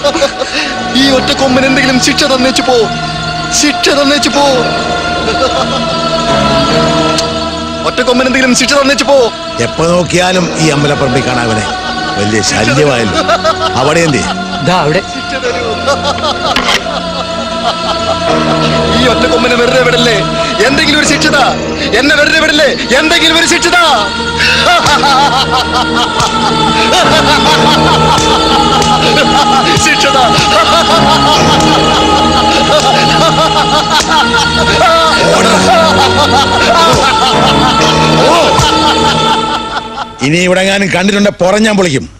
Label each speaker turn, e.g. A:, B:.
A: ഈ ഒറ്റ കൊമ്പൻ എന്തെങ്കിലും ശിക്ഷ തന്നേച്ചു പോ ശിക്ഷ തന്നേച്ചു പോ ഒറ്റ കൊമ്പൻ എന്തെങ്കിലും ശിക്ഷ തന്നേച്ചു പോ
B: എപ്പോ നോക്കിയാലും ഈ അമ്പലപ്പറമ്പിൽ കാണാവനെ വലിയ ശല്യമായല്ലോ അവിടെ എന്തി
C: അവിടെ
A: ശിക്ഷ തരൂ ഈ ഒറ്റ കൊമ്പനെ വെറുതെ വിടല്ലേ എന്തെങ്കിലും ഒരു ശിക്ഷത എന്നെ വെറുതെ വിടല്ലേ എന്തെങ്കിലും ഒരു ശിക്ഷത ശിക്ഷത
B: ഇനി ഇവിടെ എങ്ങാനും കണ്ടിട്ടുണ്ട് പുറം ഞാൻ പൊളിക്കും